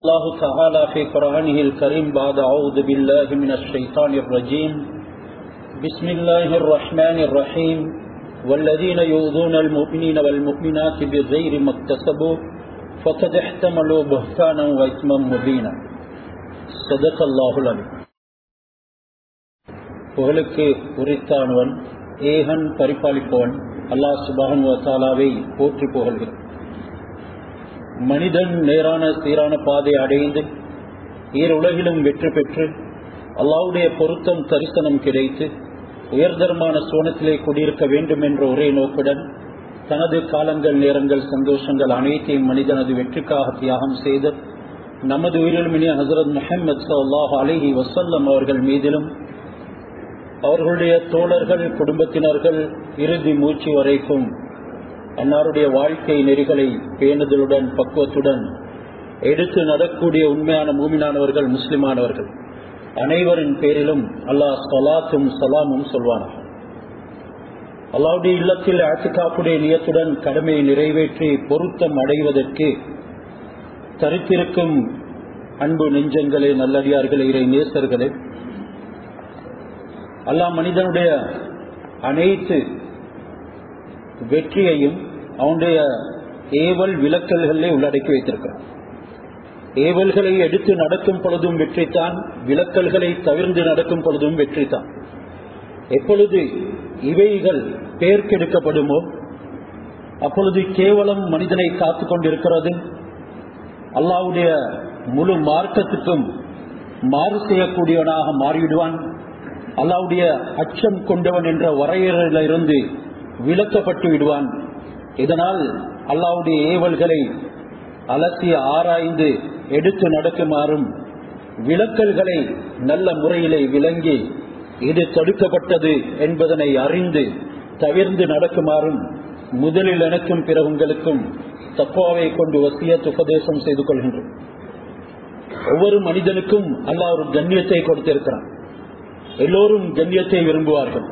الله تعالى في قرآنه الكريم بعد أعوذ بالله من الشيطان الرجيم بسم الله الرحمن الرحيم والذين يؤذون المؤمنين والمؤمنات بغير ما اكتسبوا فقد احتملوا بهتانا وإثما مبينا صدق الله العليم புகழுக்கு உரித்தானவன் ஏகன் பரிபாலிப்பவன் அல்லாஹ் சுபான் வத்தாலாவை போற்றி புகழ்கிறான் மனிதன் நேரான சீரான பாதை அடைந்து ஈருலகிலும் வெற்றி பெற்று அல்லாவுடைய பொருத்தம் தரிசனம் கிடைத்து உயர்தரமான சோனத்திலே குடியிருக்க வேண்டும் என்ற ஒரே நோக்குடன் தனது காலங்கள் நேரங்கள் சந்தோஷங்கள் அனைத்தையும் மனிதனது வெற்றிக்காக தியாகம் செய்து நமது உயிரிழமினிய ஹசரத் முஹம்மது சல்லாஹ் அலிஹி வசல்லம் அவர்கள் மீதிலும் அவர்களுடைய தோழர்கள் குடும்பத்தினர்கள் இறுதி மூச்சு வரைக்கும் அன்னாருடைய வாழ்க்கை நெறிகளை பேணுதலுடன் பக்குவத்துடன் எடுத்து நடக்கூடிய உண்மையான மூமினானவர்கள் முஸ்லிமானவர்கள் அனைவரின் பேரிலும் அல்லாஹ் சலாத்தும் சலாமும் சொல்வானார் அல்லாவுடைய இல்லத்தில் ஆத்துக்காப்புடைய நியத்துடன் கடமையை நிறைவேற்றி பொருத்தம் அடைவதற்கு தரித்திருக்கும் அன்பு நெஞ்சங்களே நல்லடியார்களே இறை நேசர்களே அல்லாஹ் மனிதனுடைய அனைத்து வெற்றியையும் அவனுடைய ஏவல் விளக்கல்களே உள்ளடக்கி வைத்திருக்கிறான் ஏவல்களை எடுத்து நடக்கும் பொழுதும் வெற்றித்தான் விளக்கல்களை தவிர்ந்து நடக்கும் பொழுதும் வெற்றித்தான் எப்பொழுது இவைகள் பேர்க்கெடுக்கப்படுமோ அப்பொழுது கேவலம் மனிதனை காத்து கொண்டிருக்கிறது அல்லாவுடைய முழு மார்க்கத்துக்கும் மாறு செய்யக்கூடியவனாக மாறிவிடுவான் அல்லாவுடைய அச்சம் கொண்டவன் என்ற வரையறையிலிருந்து விளக்கப்பட்டு விடுவான் இதனால் அல்லாவுடைய ஏவல்களை அலசி ஆராய்ந்து எடுத்து நடக்குமாறும் விளக்கல்களை நல்ல முறையிலே விளங்கி இது தடுக்கப்பட்டது என்பதனை அறிந்து தவிர்ந்து நடக்குமாறும் முதலில் எனக்கும் பிற உங்களுக்கும் தப்பாவை கொண்டு வசியத் உபதேசம் செய்து கொள்கின்றோம் ஒவ்வொரு மனிதனுக்கும் அல்லாஹ் ஒரு கண்ணியத்தை கொடுத்திருக்கிறான் எல்லோரும் கண்ணியத்தை விரும்புவார்கள்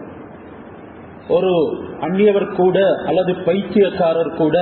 ஒரு அந்நியவர் கூட அல்லது பைத்தியக்காரர் கூட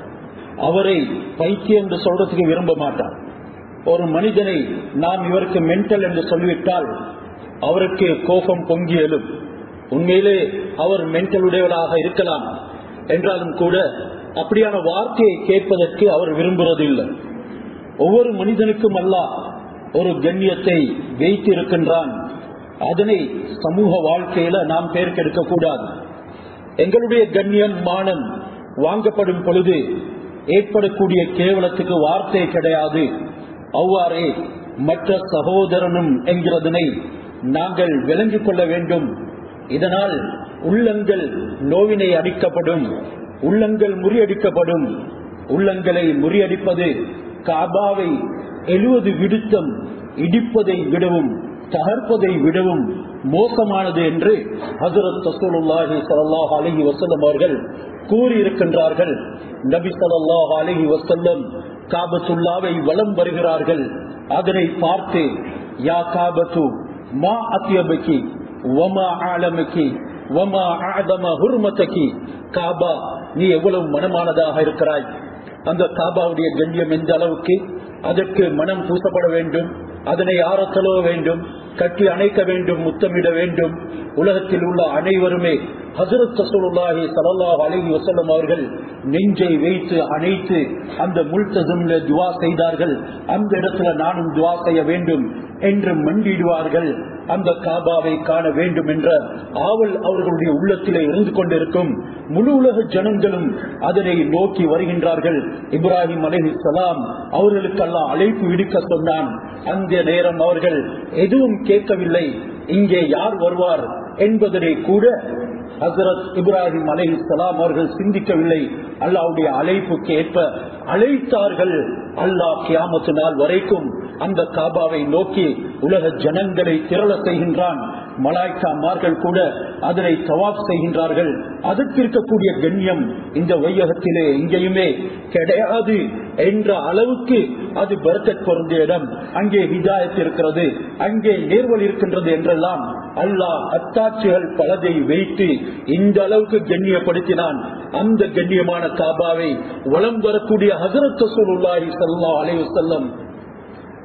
அவரை பைத்தியம் என்று சொல்றதுக்கு விரும்ப மாட்டார் ஒரு மனிதனை நாம் இவருக்கு மென்டல் என்று சொல்லிவிட்டால் அவருக்கு கோபம் பொங்கி எழும் உண்மையிலே அவர் மென்டல் உடையவராக இருக்கலாம் என்றாலும் கூட அப்படியான வார்த்தையை கேட்பதற்கு அவர் விரும்புவது இல்லை ஒவ்வொரு மனிதனுக்கும் அல்ல ஒரு கண்ணியத்தை வைத்து இருக்கின்றான் அதனை சமூக வாழ்க்கையில நாம் பேர்க்கெடுக்க கூடாது எங்களுடைய கண்ணியம் மானம் வாங்கப்படும் பொழுது ஏற்படக்கூடிய கேவலத்துக்கு வார்த்தை கிடையாது அவ்வாறே மற்ற சகோதரனும் என்கிறதனை நாங்கள் விளங்கிக் கொள்ள வேண்டும் இதனால் உள்ளங்கள் நோவினை அடிக்கப்படும் உள்ளங்கள் முறியடிக்கப்படும் உள்ளங்களை முறியடிப்பது காபாவை எழுவது விடுத்தம் இடிப்பதை விடவும் தகர்ப்பதை விடவும் மோசமானது என்று ஹசரத் தசூலுல்லாஹி சல்லாஹ் அலஹி வசல்லம் அவர்கள் கூறியிருக்கின்றார்கள் நபி சல்லாஹ் அலஹி வசல்லம் காபத்துல்லாவை வலம் வருகிறார்கள் அதனை பார்த்து யா காபத்து மா அத்தியபக்கி வமா ஆலமக்கி வமா ஆதம ஹுர்மத்தக்கி காபா நீ எவ்வளவு மனமானதாக இருக்கிறாய் அந்த காபாவுடைய கண்ணியம் எந்த அளவுக்கு அதற்கு மனம் பூசப்பட வேண்டும் அதனை ஆற தழுவ வேண்டும் கட்டி அணைக்க வேண்டும் முத்தமிட வேண்டும் உலகத்தில் உள்ள அனைவருமே ஹசரத் தசூலுல்லாஹி சல்லாஹ் அலஹி வசல்லம் அவர்கள் நெஞ்சை வைத்து அணைத்து அந்த முல்ததும்ல துவா செய்தார்கள் அந்த இடத்துல நானும் துவா செய்ய வேண்டும் என்று மண்டிடுவார்கள் அந்த காபாவை காண வேண்டும் என்ற ஆவல் அவர்களுடைய உள்ளத்திலே இருந்து கொண்டிருக்கும் முழு உலக ஜனங்களும் அதனை நோக்கி வருகின்றார்கள் இப்ராஹிம் அலஹி சலாம் அவர்களுக்கெல்லாம் அழைப்பு விடுக்க சொன்னான் அந்த நேரம் அவர்கள் எதுவும் கேட்கவில்லை இங்கே யார் வருவார் என்பதனை கூட ஹசரத் இப்ராஹிம் அலை சலாம் அவர்கள் சிந்திக்கவில்லை அல்லாவுடைய அழைப்புக்கு ஏற்ப அழைத்தார்கள் அல்லாஹ் கியாமத்து நாள் வரைக்கும் அந்த காபாவை நோக்கி உலக ஜனங்களை திரள செய்கின்றான் மலாய்க்காமார்கள் கூட அதனை தவாப் செய்கின்றார்கள் அதற்கு இருக்கக்கூடிய கண்ணியம் இந்த வையகத்திலே எங்கேயுமே கிடையாது என்ற அளவுக்கு அது பரக்கத் பொருந்திய இடம் அங்கே ஹிதாயத் இருக்கிறது அங்கே நேர்வல் இருக்கின்றது என்றெல்லாம் அல்லாஹ் அத்தாட்சிகள் பலதை வைத்து இந்த அளவுக்கு கண்ணியப்படுத்தினான் அந்த கண்ணியமான காபாவை வலம் வரக்கூடிய ஹசரத் ரசூலுல்லாஹி ஸல்லல்லாஹு அலைஹி வஸல்லம்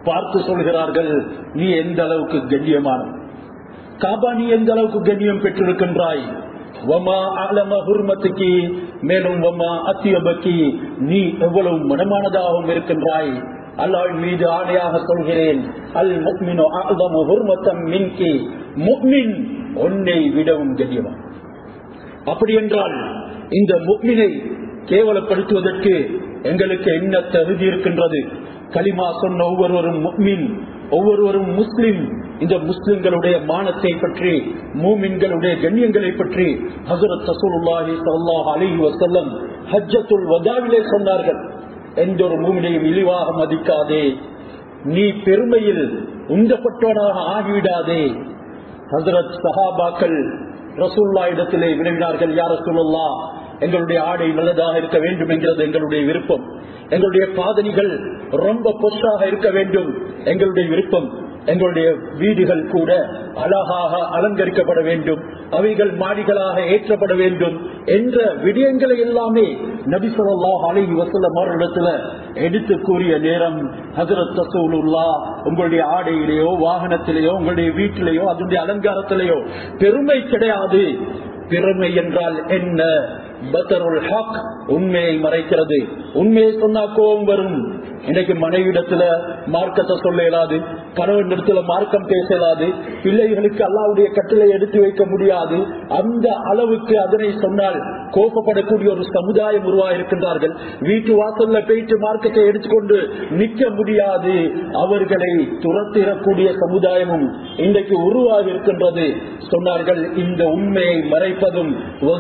பார்த்து சொல்கிறார்கள் நீ எந்த அளவுக்கு கண்ணியமான காபா நீ எந்த அளவுக்கு கண்ணியம் பெற்றிருக்கின்றாய் வமா அலம ஹுர்மத்துக்கு மேலும் வமா அத்தியபக்கி நீ எவ்வளவு மனமானதாகவும் இருக்கின்றாய் அல்லாஹ் மீது ஆணையாக சொல்கிறேன் அல் முக்மினோ அல்தமு ஹுர்மத்தம் மின்கி முக்மின் உன்னை விடவும் கண்ணியமா அப்படி என்றால் இந்த முக்மினை கேவலப்படுத்துவதற்கு எங்களுக்கு என்ன தகுதி இருக்கின்றது கலிமா சொன்ன ஒவ்வொருவரும் முக்மின் ஒவ்வொருவரும் முஸ்லிம் இந்த முஸ்லிம்களுடைய மானத்தை பற்றி மூமின்களுடைய கண்ணியங்களை பற்றி ஹசரத் ரசூலுல்லாஹி ஸல்லல்லாஹு அலைஹி வஸல்லம் ஹஜ்ஜத்துல் வதாவிலே சொன்னார்கள் எந்த ஒரு மூமினையும் இழிவாக மதிக்காதே நீ பெருமையில் உந்தப்பட்டவனாக ஆகிவிடாதே ஹசரத் சஹாபாக்கள் ரசூல்லா இடத்திலே வினவினார்கள் யார் ரசூலுல்லா எங்களுடைய ஆடை நல்லதாக இருக்க வேண்டும் என்கிறது எங்களுடைய விருப்பம் எங்களுடைய பாதணிகள் ரொம்ப பொஷாக இருக்க வேண்டும் எங்களுடைய விருப்பம் எங்களுடைய வீடுகள் கூட அழகாக அலங்கரிக்கப்பட வேண்டும் அவைகள் மாடிகளாக ஏற்றப்பட வேண்டும் என்ற விடயங்களை எல்லாமே நபி சொல்லாஹ் அலி வசல்லம் அவர்களிடத்துல எடுத்து கூறிய நேரம் ஹசரத் ரசூலுல்லா உங்களுடைய ஆடையிலேயோ வாகனத்திலேயோ உங்களுடைய வீட்டிலேயோ அதனுடைய அலங்காரத்திலேயோ பெருமை கிடையாது பெருமை என்றால் என்ன பத்தருள் ஹக் உண்மையை மறைக்கிறது உண்மையை சொன்னா கோபம் வரும் இன்னைக்கு மனைவிடத்துல மார்க்கத்தை சொல்ல இயலாது கணவன் இடத்துல மார்க்கம் பேச இயலாது பிள்ளைகளுக்கு அல்லாவுடைய கட்டளை எடுத்து வைக்க முடியாது அந்த அளவுக்கு அதனை சொன்னால் கோபப்படக்கூடிய ஒரு சமுதாயம் உருவாயிருக்கின்றார்கள் வீட்டு வாசல்ல போயிட்டு மார்க்கத்தை எடுத்துக்கொண்டு நிற்க முடியாது அவர்களை துரத்திடக்கூடிய சமுதாயமும் இன்றைக்கு உருவாகி இருக்கின்றது சொன்னார்கள் இந்த உண்மையை மறைப்பதும்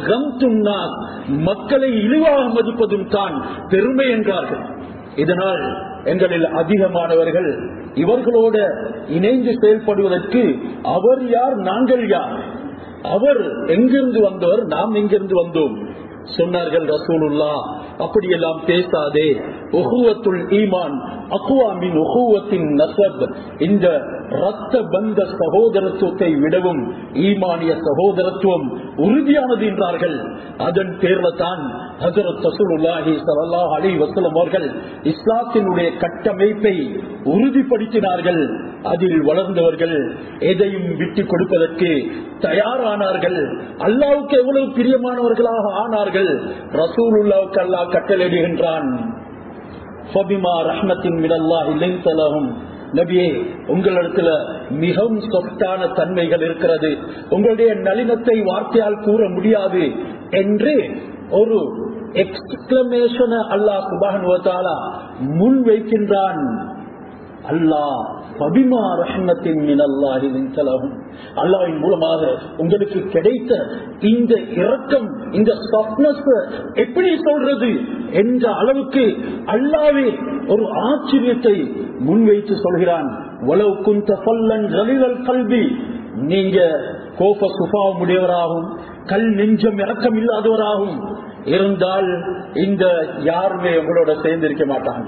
மக்களை இழிவாக மதிப்பதும் தான் பெருமை என்றார்கள் இதனால் எங்களில் அதிகமானவர்கள் இவர்களோட இணைந்து செயல்படுவதற்கு அவர் யார் நாங்கள் யார் அவர் எங்கிருந்து வந்தவர் நாம் எங்கிருந்து வந்தோம் சொன்னார்கள் ரசூலுல்லா அப்படியெல்லாம் பேசாதே உகுவத்துள் ஈமான் அக்குவாமின் உகுவத்தின் நசப் இந்த ரத்த பந்த சகோதரத்துவத்தை விடவும் ஈமானிய சகோதரத்துவம் உறுதியானது என்றார்கள் அதன் பேர்ல தான் ஹசரத் ரசூலுல்லாஹி ஸல்லல்லாஹு அலைஹி வஸல்லம் அவர்கள் இஸ்லாத்தினுடைய கட்டமைப்பை உறுதிப்படுத்தினார்கள் அதில் வளர்ந்தவர்கள் எதையும் விட்டு கொடுப்பதற்கு தயாரானார்கள் அல்லாவுக்கு எவ்வளவு பிரியமானவர்களாக ஆனார்கள் ரசூலுல்லாவுக்கு அல்லாஹ் கட்டளையிடுகின்றான் நபியே உங்களிடத்துல மிகவும் சொத்தான தன்மைகள் இருக்கிறது உங்களுடைய நளினத்தை வார்த்தையால் கூற முடியாது என்று ஒரு எக்ஸ்கிளமேஷன அல்லாஹ் சுபான் முன் வைக்கின்றான் அல்லாஹ் பபிமா ரஹ்மத்தின் அல்லாவின் மூலமாக உங்களுக்கு கிடைத்த இந்த இரக்கம் இந்த softness எப்படி சொல்றது என்ற அளவுக்கு அல்லாவே ஒரு ஆச்சரியத்தை முன்வைத்து சொல்கிறான் உளவு குந்த பல்லன் ரலிதல் கல்வி நீங்க கோப சுபாவம் உடையவராகும் கல் நெஞ்சம் இறக்கம் இல்லாதவராகும் இருந்தால் இந்த யாருமே உங்களோட சேர்ந்து இருக்க மாட்டாங்க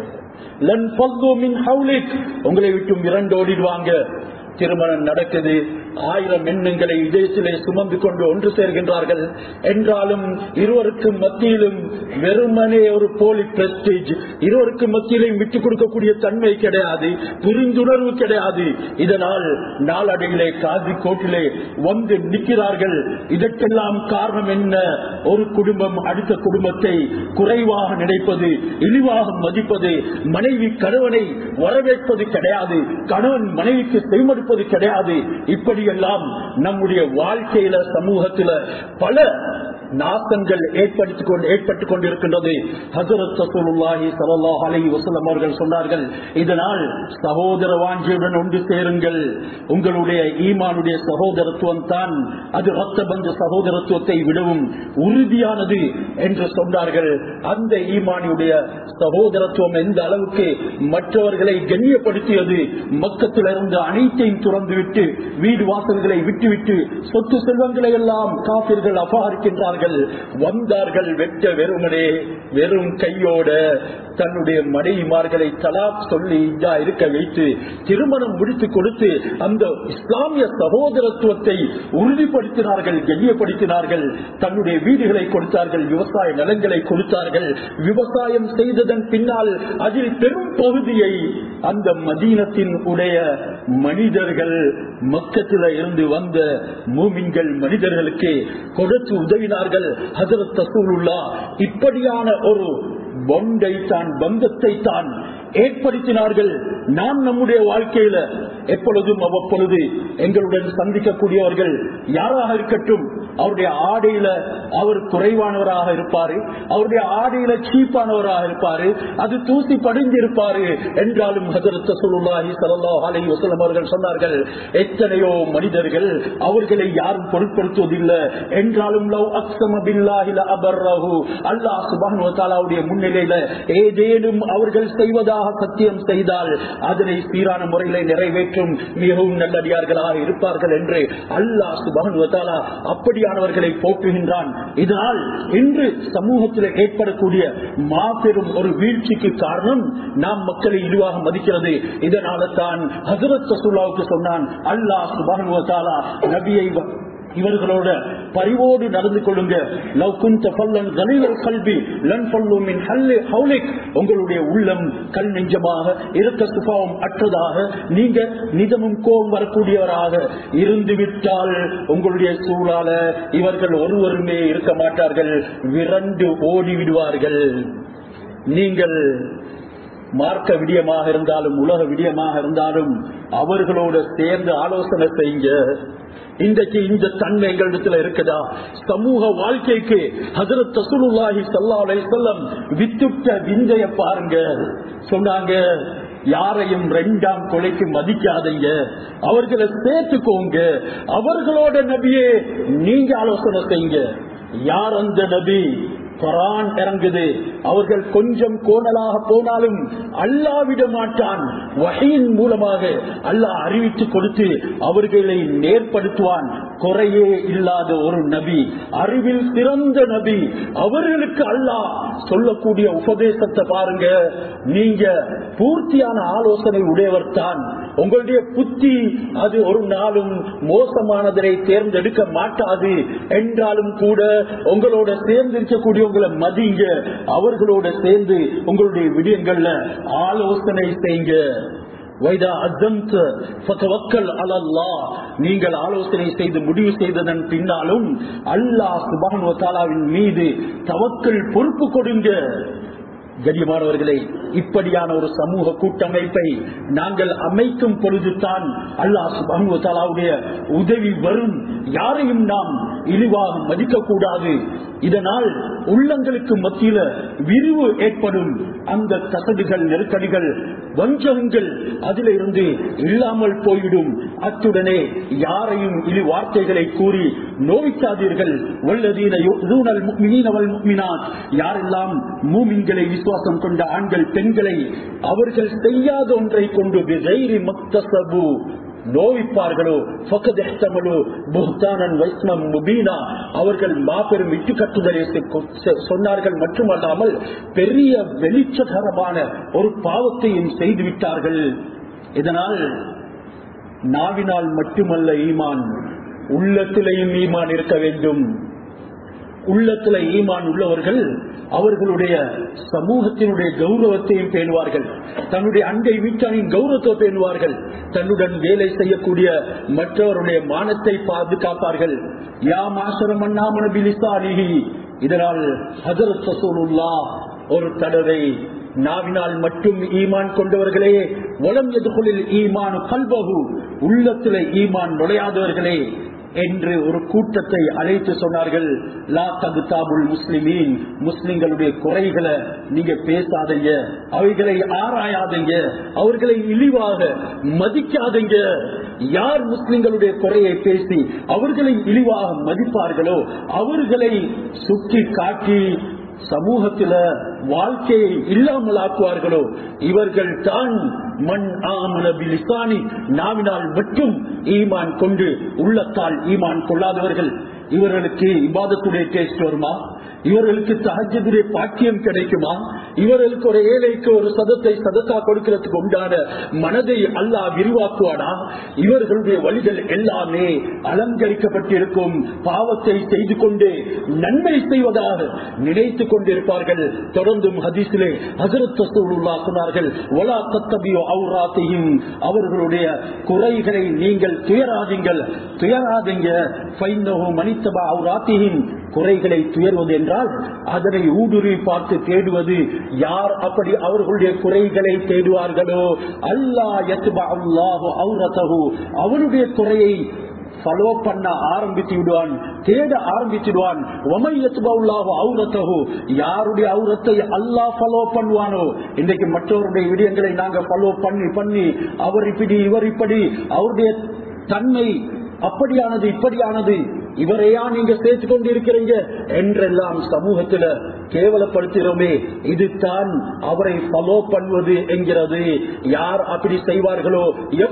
உங்களை விட்டும் இரண்டு ஓடிடுவாங்க திருமணம் நடக்குது ஆயிரம் எண்ணங்களை இதயத்திலே சுமந்து கொண்டு ஒன்று சேர்கின்றார்கள் என்றாலும் இருவருக்கும் மத்தியிலும் வெறுமனே ஒரு போலி பிரஸ்டேஜ் இருவருக்கும் மத்தியிலையும் விட்டுக் கொடுக்கக்கூடிய தன்மை கிடையாது புரிந்துணர்வு கிடையாது இதனால் நாளடைவிலே காதி கோட்டிலே வந்து நிற்கிறார்கள் இதற்கெல்லாம் காரணம் என்ன ஒரு குடும்பம் அடுத்த குடும்பத்தை குறைவாக நினைப்பது இழிவாக மதிப்பது மனைவி கணவனை வரவேற்பது கிடையாது கணவன் மனைவிக்கு செய்மடுப்பது கிடையாது இப்படியெல்லாம் நம்முடைய வாழ்க்கையில சமூகத்தில பல நாசங்கள் ஏற்படுத்திக் கொண்டு ஏற்பட்டுக் கொண்டிருக்கின்றது ஹசரத் ரசூலுல்லாஹி ஸல்லல்லாஹு அலைஹி வஸல்லம் அவர்கள் சொன்னார்கள் இதனால் சகோதர வாஞ்சியுடன் ஒன்று சேருங்கள் உங்களுடைய ஈமானுடைய சகோதரத்துவம் தான் அது ரத்த பந்த சகோதரத்துவத்தை விடவும் உறுதியானது என்று சொன்னார்கள் அந்த ஈமானியுடைய சகோதரத்துவம் எந்த அளவுக்கு மற்றவர்களை கண்ணியப்படுத்தியது மக்கத்திலிருந்து அனைத்தையும் துறந்துவிட்டு வீடு வாசல்களை விட்டுவிட்டு சொத்து செல்வங்களை எல்லாம் காப்பிர்கள் அபகரிக்கின்றார்கள் வந்தார்கள் வந்தார்கள் வெட்ட வெறுமனே வெறும் கையோட தன்னுடைய மனைவிமார்களை தலாக் சொல்லி இதா இருக்க வைத்து திருமணம் முடித்து கொடுத்து அந்த இஸ்லாமிய சகோதரத்துவத்தை உறுதிப்படுத்தினார்கள் கண்ணியப்படுத்தினார்கள் தன்னுடைய வீடுகளை கொடுத்தார்கள் விவசாய நிலங்களை கொடுத்தார்கள் விவசாயம் செய்ததன் பின்னால் அதில் பெரும் பகுதியை அந்த மதீனத்தின் உடைய மனிதர்கள் மக்கத்தில் இருந்து வந்த மூமின்கள் மனிதர்களுக்கு கொடுத்து உதவினார்கள் ஹசரத் தசூலுல்லா இப்படியான ஒரு பொண்டை தான் பந்தத்தை தான் ஏற்படுத்தினார்கள் நாம் நம்முடைய வாழ்க்கையில எப்பொழுதும் அவ்வப்பொழுது எங்களுடன் சந்திக்கக்கூடியவர்கள் யாராக இருக்கட்டும் அவருடைய ஆடையில அவர் குறைவானவராக இருப்பாரு அவருடைய ஆடையில சீப்பானவராக இருப்பாரு அது தூசி படிஞ்சு இருப்பாரு என்றாலும் ஹசரத் சொல்லுல்லாஹி சல்லாஹ் அலி வசலம் அவர்கள் சொன்னார்கள் எத்தனையோ மனிதர்கள் அவர்களை யாரும் பொருட்படுத்துவதில்லை என்றாலும் லவ் அக்ஸம பில்லாஹி லஅபர்ரஹு அல்லாஹ் சுப்ஹானஹு வ தஆலாவுடைய முன்னிலையில ஏதேனும் அவர்கள் செய்வதாக சத்தியம் செய்தால் அதனை சீரான முறையில நிறைவேற்றும் மிகவும் நல்லடியார்களாக இருப்பார்கள் என்று அல்லாஹ் சுப்ஹானஹு வ தஆலா அப்படியானவர்களை போற்றுகின்றான் இதனால் இன்று சமூகத்தில் ஏற்படக்கூடிய மாபெரும் ஒரு வீழ்ச்சிக்கு காரணம் நாம் மக்களை இழிவாக மதிக்கிறது இதனால தான் ஹசரத் ரசூலுல்லாஹ்வுக்கு சொன்னான் அல்லாஹ் சுப்ஹானஹு வ தஆலா நபியை வ- இவர்களோட பரிவோடு நடந்து கொள்ளுங்க லவ் குந்த ஃபல்லன் கலீலல் கல்வி லன் ஃபல்லு மின் ஹல்லி ஹவுலிக் உங்களுடைய உள்ளம் கல் நெஞ்சமாக இருக்க சுபாவம் அற்றதாக நீங்க நிதமும் கோபம் வரக்கூடியவராக இருந்து விட்டால் உங்களுடைய சூழால இவர்கள் ஒருவருமே இருக்க மாட்டார்கள் விரண்டு ஓடி விடுவார்கள் நீங்கள் மார்க்க விடியமாக இருந்தாலும் உலக விடியமாக இருந்தாலும் அவர்களோட சேர்ந்து ஆலோசனை செய்யுங்க இன்றைக்கு இந்த தன்மை எங்களிடத்துல இருக்குதா சமூக வாழ்க்கைக்கு ஹசரத் தசுலுல்லாஹி சல்லா அலைஹிஸ்ஸலாம் வித்துட்ட விந்தைய பாருங்க சொன்னாங்க யாரையும் ரெண்டாம் கொலைக்கு மதிக்காதீங்க அவர்களை சேர்த்துக்கோங்க அவர்களோட நபியே நீங்க ஆலோசனை செய்யுங்க யார் அந்த நபி குரான் இறங்குது அவர்கள் கொஞ்சம் கோணலாக போனாலும் அல்லாஹ் விட மாட்டான் வகையின் மூலமாக அல்லாஹ் அறிவித்து கொடுத்து அவர்களை நேர்படுத்துவான் குறையே இல்லாத ஒரு நபி அறிவில் சிறந்த நபி அவர்களுக்கு அல்லாஹ் சொல்லக்கூடிய உபதேசத்தை பாருங்க நீங்க பூர்த்தியான ஆலோசனை உடையவர் தான் உங்களுடைய புத்தி அது ஒரு நாளும் மோசமானதை தேர்ந்தெடுக்க மாட்டாது என்றாலும் கூட உங்களோட சேர்ந்து இருக்கக்கூடியவங்களை மதிங்க அவர்களோட சேர்ந்து உங்களுடைய விடயங்கள்ல ஆலோசனை செய்யுங்க வைதா அஜந்த ஃபதவக்கல் அலல்லாஹ் நீங்கள் ஆலோசனை செய்து முடிவு செய்ததன் பின்னாலும் அல்லாஹ் சுப்ஹானஹு வ தஆலாவின் மீது தவக்கல் பொறுப்பு கொடுங்க கண்ணியமானவர்களே இப்படியான ஒரு சமூக கூட்டமைப்பை நாங்கள் அமைக்கும் பொழுதுதான் அல்லாஹ் சுப்ஹானஹு வ தஆலாவுடைய உதவி வரும் யாரையும் நாம் இழிவாக மதிக்க கூடாது இதனால் உள்ளங்களுக்கு மத்தியில விரிவு ஏற்படும் அந்த கசடுகள் நெருக்கடிகள் வஞ்சகங்கள் அதில இருந்து இல்லாமல் போய்விடும் அத்துடனே யாரையும் இழி வார்த்தைகளை கூறி நோய்க்காதீர்கள் வல்லதீன யு'தூனல் முஃமினீன வல் முஃமினாத் யாரெல்லாம் மூமின்களை விசுவாசம் கொண்ட ஆண்கள் பெண்களை அவர்கள் செய்யாத ஒன்றை கொண்டு பிகைரி மக்தசபு நோவிப்பார்களோ ஃபக்கத் இஹ்தமலு புஹ்தானன் வைஸ்மம் முபீனா அவர்கள் மாபெரும் இட்டுக்கட்டுதலை செ- சொன்னார்கள் மட்டுமல்லாமல் பெரிய வெளிச்சகரமான ஒரு பாவத்தையும் செய்து விட்டார்கள் இதனால் நாவினால் மட்டுமல்ல ஈமான் உள்ளத்திலேயும் ஈமான் இருக்க வேண்டும் உள்ளத்துல ஈமான் உள்ளவர்கள் அவர்களுடைய சமூகத்தினுடைய கௌரவத்தையும் பேணுவார்கள் தன்னுடைய அண்டை வீட்டானின் கௌரவத்தை பேணுவார்கள் தன்னுடன் வேலை செய்யக்கூடிய மற்றவருடைய மானத்தை பாதுகாப்பார்கள் யா மாசரம் அண்ணாமன பிலிசானிகி இதனால் ஹசரத் ரசூலுல்லா ஒரு தடவை நாவினால் மட்டும் ஈமான் கொண்டவர்களே வளம் எதுகுளில் ஈமான் கல்பகு உள்ளத்திலே ஈமான் நுழையாதவர்களே என்று ஒரு கூட்டத்தை அழைத்து சொன்னார்கள் லா தகுதாபுல் முஸ்லிமீன் முஸ்லிம்களுடைய குறைகளை நீங்க பேசாதீங்க அவைகளை ஆராயாதீங்க அவர்களை இழிவாக மதிக்காதீங்க யார் முஸ்லிம்களுடைய குறையை பேசி அவர்களை இழிவாக மதிப்பார்களோ அவர்களை சுட்டி காட்டி சமூகத்தில வாழ்க்கையை இல்லாமல் ஆக்குவார்களோ இவர்கள் தான் மண் ஆமன பிலிசானி நாவினால் மட்டும் ஈமான் கொண்டு உள்ளத்தால் ஈமான் கொள்ளாதவர்கள் இவர்களுக்கு இபாதத்துடைய டேஸ்ட் வருமா இவர்களுக்கு தஹஜுடைய பாக்கியம் கிடைக்குமா இவர்களுக்கு ஒரு ஏழைக்கு ஒரு சதத்தை சதத்தா கொடுக்கிறதுக்கு உண்டான மனதை அல்லாஹ் விரிவாக்குவானா இவர்களுடைய வழிகள் எல்லாமே அலங்கரிக்கப்பட்டிருக்கும் பாவத்தை செய்து கொண்டு நன்மை செய்வதாக நினைத்துக் கொண்டிருப்பார்கள் தொடர்ந்தும் ஹதீஸிலே ஹசரத் ரசூலுல்லாஹ் சொன்னார்கள் ஒலா தத்தபியோ அவுராத்தையும் அவர்களுடைய குறைகளை நீங்கள் துயராதீங்கள் துயராதீங்க ஃபைன்னஹு மனித்தபா அவுராத்தியின் குறைகளை துயர்வது என்றால் அதனை ஊடுருவி பார்த்து தேடுவது யார் அப்படி அவர்களுடைய குறைகளை தேடுவார்களோ அல்லா யத்பா அல்லாஹு அவுரதஹு அவனுடைய குறையை ஃபாலோ பண்ண ஆரம்பித்து விடுவான் தேட ஆரம்பிச்சிடுவான் யாருடைய அவுரத்தை அல்லாஹ் ஃபாலோ பண்ணுவானோ இன்றைக்கு மற்றவருடைய விடயங்களை நாங்க ஃபாலோ பண்ணி பண்ணி அவர் இப்படி இவர் இப்படி அவருடைய தன்மை அப்படியானது இப்படியானது இவரையா நீங்க சேர்த்து கொண்டு இருக்கிறீங்க என்றெல்லாம் சமூகத்துல கேவலப்படுத்துகிறோமே இதுதான் அவரை ஃபாலோ பண்ணுவது என்கிறது யார் அப்படி செய்வார்களோ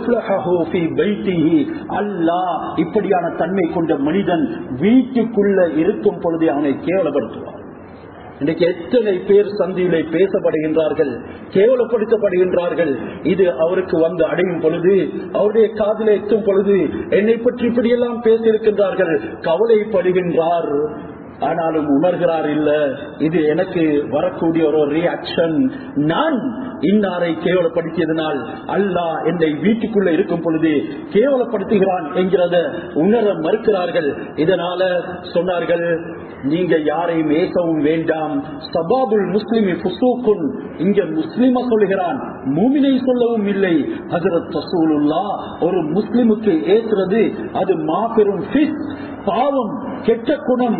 அல்லாஹ் இப்படியான தன்மை கொண்ட மனிதன் வீட்டுக்குள்ள இருக்கும் பொழுது அவனை கேவலப்படுத்துவார் இன்றைக்கு எத்தனை பேர் சந்தியிலே பேசப்படுகின்றார்கள் கேவலப்படுத்தப்படுகின்றார்கள் இது அவருக்கு வந்து அடையும் பொழுது அவருடைய காதில எத்தும் பொழுது என்னை பற்றி இப்படியெல்லாம் பேசியிருக்கின்றார்கள் கவலைப்படுகின்றார் ஆனாலும் உணர்கிறார் இல்ல இது எனக்கு வரக்கூடிய ஒரு ரியாக்ஷன் நான் இன்னாரை கேவலப்படுத்தியதனால் அல்லாஹ் என்னை வீட்டுக்குள்ள இருக்கும் பொழுது கேவலப்படுத்துகிறான் என்கிறத உணர மறுக்கிறார்கள் இதனால சொன்னார்கள் நீங்க யாரையும் ஏசவும் வேண்டாம் சபாபுல் முஸ்லிமி புசூக்குன் இங்க முஸ்லிம சொல்லுகிறான் மூமினை சொல்லவும் இல்லை ஹசரத் ரசூலுல்லா ஒரு முஸ்லிமுக்கு ஏசுறது அது மாபெரும் பாவம் கெட்ட குணம்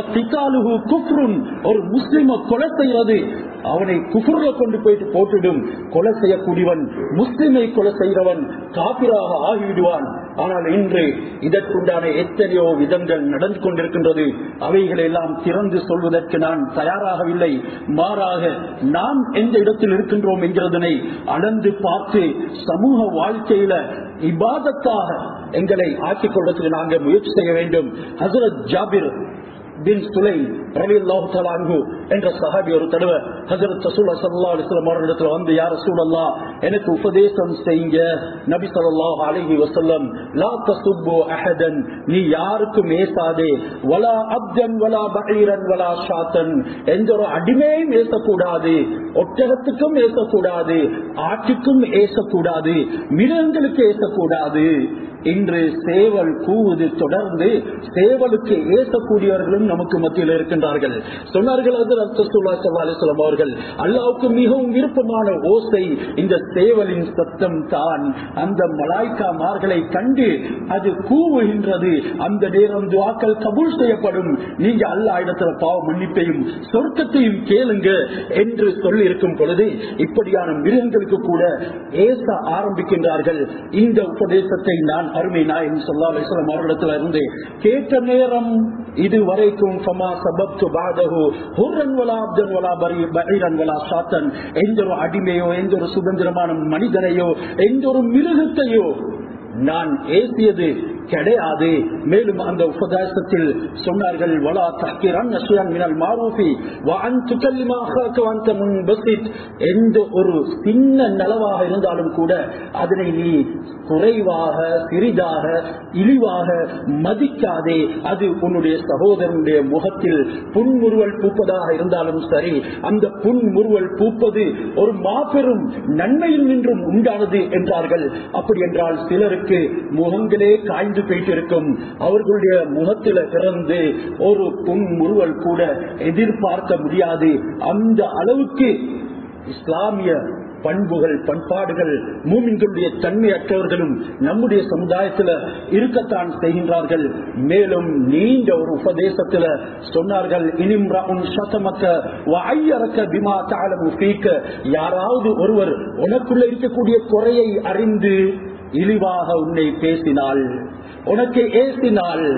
குஃப்ருன் ஒரு முஸ்லிம கொலை செய்யறது அவனை குஃபுர்ல கொண்டு போயிட்டு போட்டுடும் கொலை செய்யக்கூடியவன் முஸ்லிமை கொலை செய்கிறவன் காபிராக ஆகிவிடுவான் ஆனால் இன்று இதற்குண்டான எத்தனையோ விதங்கள் நடந்து கொண்டிருக்கின்றது அவைகளை எல்லாம் திறந்து சொல்வதற்கு நான் தயாராகவில்லை மாறாக நாம் எந்த இடத்தில் இருக்கின்றோம் என்கிறதனை அளந்து பார்த்து சமூக வாழ்க்கையில இபாதத்தாக எங்களை ஆக்கிக் கொள்வதற்கு நாங்கள் முயற்சி செய்ய வேண்டும் ஹசரத் ஜாபிர் பின் சுலை ரவி அல்லாஹு என்ற சஹாபி ஒரு தடவை ஹசரத் ரசூல்லா சல்லா அலிஸ்லாம் அவர்களிடத்துல வந்து யார் ரசூலல்லா எனக்கு உபதேசம் செய்யுங்க நபி ஸல்லல்லாஹு அலைஹி வஸல்லம் லா தசுப்பு அஹதன் நீ யாருக்கும் ஏசாதே வலா அப்தன் வலா பஹீரன் வலா ஷாத்தன் எந்த ஒரு அடிமையும் ஏசக்கூடாது ஒட்டகத்துக்கும் ஏசக்கூடாது ஆட்டுக்கும் ஏசக்கூடாது மிருகங்களுக்கு ஏசக்கூடாது இன்று சேவல் கூவுது தொடர்ந்து சேவலுக்கு ஏசக்கூடியவர்களும் நமக்கு மத்தியில் இருக்கின்றார்கள் சொன்னார்கள் அது ரத்தசுல்லா சல்லாஸ்லாம் அவர்கள் அல்லாவுக்கு மிகவும் விருப்பமான ஓசை இந்த சேவலின் சத்தம் தான் அந்த மலாய்க்காமார்களை கண்டு அது கூவுகின்றது அந்த நேரம் துவாக்கள் கபூல் செய்யப்படும் நீங்க அல்லா இடத்துல பாவ மன்னிப்பையும் சொர்க்கத்தையும் கேளுங்க என்று சொல்லி இருக்கும் பொழுது இப்படியான மிருகங்களுக்கு கூட ஏச ஆரம்பிக்கின்றார்கள் இந்த உபதேசத்தை நான் அருமை நாயகம் சொல்லா அலிஸ்லாம் அவர்களிடத்துல இருந்து கேட்ட நேரம் இதுவரைக்கும் ஃபமா சபப்து பாதகு ஹுர்ரன் வலா அப்தன் வலா பரி பஹீரன் வலா சாத்தன் எந்த ஒரு அடிமையோ எந்த ஒரு சுதந்திரமான மனிதனையோ எந்த ஒரு மிருகத்தையோ நான் ஏசியது கிடையாது மேலும் அந்த உபதேசத்தில் சொன்னார்கள் வலா தஹ்கிரன் அஸ்யான் மினல் மாரூஃபி வ அன் துகல்லிமா அஹாக வ அன்த முன்பசித் எந்த ஒரு சின்ன நலவாக இருந்தாலும் கூட அதனை நீ குறைவாக சிறிதாக இழிவாக மதிக்காதே அது உன்னுடைய சகோதரனுடைய முகத்தில் புன்முறுவல் பூப்பதாக இருந்தாலும் சரி அந்த புன்முறுவல் பூப்பது ஒரு மாபெரும் நன்மையில் நின்றும் உண்டானது என்றார்கள் அப்படி என்றால் சிலருக்கு முகங்களே காய்ந்து போயிட்டு இருக்கும் அவர்களுடைய முகத்தில பிறந்து ஒரு புன்முறுவல் கூட எதிர்பார்க்க முடியாது அந்த அளவுக்கு இஸ்லாமிய பண்புகள் பண்பாடுகள் மூமின்களுடைய தன்மையற்றவர்களும் நம்முடைய சமுதாயத்துல இருக்கத்தான் செய்கின்றார்கள் மேலும் நீண்ட ஒரு உபதேசத்துல சொன்னார்கள் இனிம்ரான் சதமக்க வாயறக்க பிமா தாளமு பீக்க யாராவது ஒருவர் உனக்குள்ள இருக்கக்கூடிய குறையை அறிந்து இழிவாக உன்னை பேசினால் உனக்கு ஏசினால்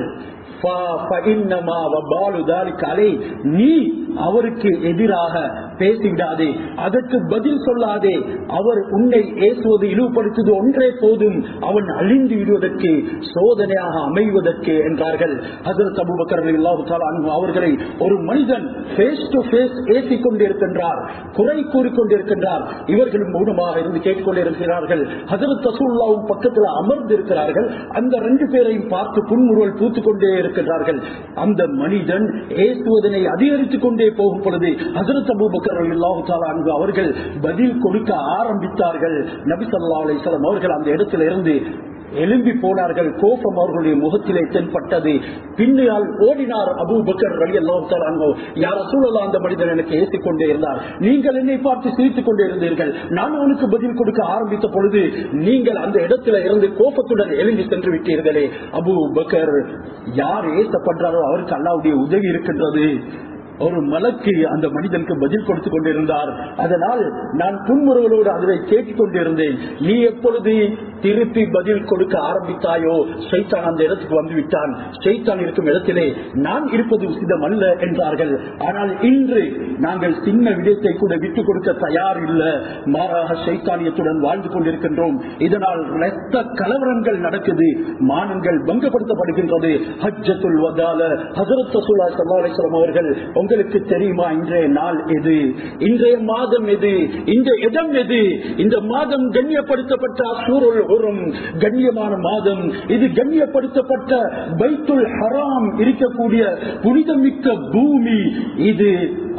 நீ அவருக்கு எதிராக பேசிவிடாதே அதற்கு பதில் சொல்லாதே அவர் உன்னை ஏசுவது இழிவுபடுத்துவது ஒன்றே போதும் அவன் அழிந்து விடுவதற்கு சோதனையாக அமைவதற்கு என்றார்கள் ஹசரத் அபுபக்கர் அவர்களை ஒரு மனிதன் பேஸ் டு பேஸ் ஏசிக் கொண்டிருக்கின்றார் குறை கூறிக்கொண்டிருக்கின்றார் இவர்களும் மௌனமாக இருந்து கேட்டுக்கொண்டிருக்கிறார்கள் ஹசரத் ரசூல்லாவும் பக்கத்தில் அமர்ந்து இருக்கிறார்கள் அந்த ரெண்டு பேரையும் பார்த்து புன்முறுவல் பூத்துக் கொண்டே இருக்கின்றார்கள் அந்த மனிதன் ஏசுவதனை அதிகரித்துக் கொண்டே போகும் பொழுது ஹசரத் அபூபக்கர் அல்லாஹு அவர்கள் பதில் கொடுக்க ஆரம்பித்தார்கள் நபி சொல்லா அலிஸ்லாம் அவர்கள் அந்த இடத்துல இருந்து எழும்பி போனார்கள் கோபம் அவர்களுடைய முகத்திலே தென்பட்டது பின்னால் ஓடினார் அபு பக்கர் ரலி அல்லாஹோ யார சூழலா அந்த மனிதன் எனக்கு ஏசிக் கொண்டே இருந்தார் நீங்கள் என்னை பார்த்து சிரித்துக் கொண்டே இருந்தீர்கள் நான் உனக்கு பதில் கொடுக்க ஆரம்பித்த பொழுது நீங்கள் அந்த இடத்துல இருந்து கோபத்துடன் எழும்பி சென்று விட்டீர்களே அபு பக்கர் யார் ஏசப்படுறாரோ அவருக்கு அல்லாவுடைய உதவி இருக்கின்றது ஒரு மலக்கு அந்த மனிதனுக்கு பதில் கொடுத்து கொண்டிருந்தார் அதனால் நான் புன்முறுவலோடு அதை கேட்டுக் கொண்டிருந்தேன் நீ எப்பொழுது திருப்பி பதில் கொடுக்க ஆரம்பித்தாயோ சைத்தான் அந்த இடத்துக்கு வந்து விட்டான் சைத்தான் இருக்கும் இடத்திலே நான் இருப்பது உசிதம் அல்ல என்றார்கள் ஆனால் இன்று நாங்கள் சின்ன விடயத்தை கூட விட்டுக் கொடுக்க தயார் இல்லை மாறாக சைத்தானியத்துடன் வாழ்ந்து கொண்டிருக்கின்றோம் இதனால் ரத்த கலவரங்கள் நடக்குது மானங்கள் பங்கப்படுத்தப்படுகின்றது ஹஜ்ஜத்துல் வதால ஹசரத் ரசூலா சல்லாஹம் அவர்கள் உங்களுக்கு தெரியுமா இன்றைய நாள் எது இன்றைய மாதம் எது இந்த இடம் எது இந்த மாதம் கண்ணியப்படுத்தப்பட்ட சூழல் ஒரு கண்ணியமான மாதம் இது கண்ணியப்படுத்தப்பட்ட பைத்துல் ஹராம் இருக்கக்கூடிய புனிதமிக்க பூமி இது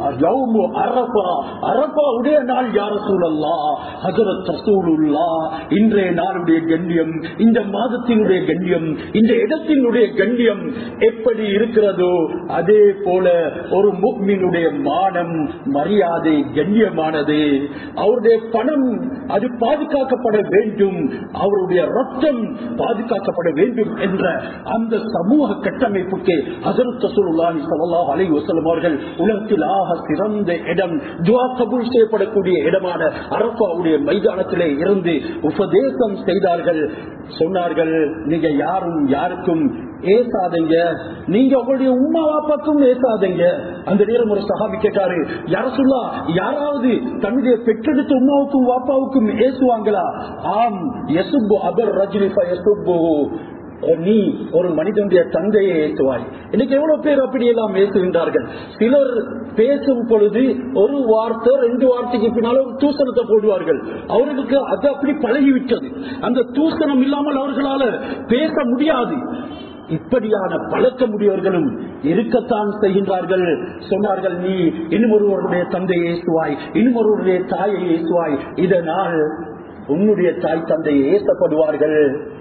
அரபாவுடைய நாள் யார சூழல்லா ஹசரத் ரசூலுல்லா இன்றைய நாளுடைய கண்ணியம் இந்த மாதத்தினுடைய கண்ணியம் இந்த இடத்தினுடைய கண்ணியம் எப்படி இருக்கிறதோ அதே போல ஒரு முக்மினுடைய மானம் மரியாதை கண்ணியமானது அவருடைய பணம் அது பாதுகாக்கப்பட வேண்டும் அவருடைய ரத்தம் பாதுகாக்கப்பட வேண்டும் என்ற அந்த சமூக கட்டமைப்புக்கு ஹசரத் ரசூலுல்லாஹி ஸல்லல்லாஹு அலைஹி வஸல்லம் அவர்கள் உலகத்தில் ஆக சிறந்த இடம் துவா கபூல் செய்யப்படக்கூடிய இடமான அரப்பாவுடைய மைதானத்திலே இருந்து உபதேசம் செய்தார்கள் சொன்னார்கள் நீங்க யாரும் யாருக்கும் ஏசாதீங்க நீங்க உங்களுடைய உமா வாப்பாக்கும் ஏசாதீங்க அந்த நேரம் ஒரு சகாபி கேட்டாரு யார சொல்லா யாராவது தன்னுடைய பெற்றெடுத்த உமாவுக்கும் வாப்பாவுக்கும் ஏசுவாங்களா ஆம் எசுப்பு அபர் ரஜினி நீ ஒரு மனிதனுடைய தந்தையை ஏற்றுவாய் இன்னைக்கு எவ்வளவு பேர் அப்படி எல்லாம் பேசுகின்றார்கள் சிலர் பேசும் பொழுது ஒரு வார்த்தை ரெண்டு வார்த்தைக்கு பின்னால ஒரு தூசணத்தை போடுவார்கள் அவர்களுக்கு அது அப்படி பழகிவிட்டது அந்த தூசணம் இல்லாமல் அவர்களால பேச முடியாது இப்படியான பழக்க முடியவர்களும் இருக்கத்தான் செய்கின்றார்கள் சொன்னார்கள் நீ இன்னும் ஒருவருடைய தந்தையை ஏசுவாய் இன்னும் ஒருவருடைய தாயை ஏசுவாய் இதனால் உன்னுடைய தாய் தந்தையை ஏசப்படுவார்கள்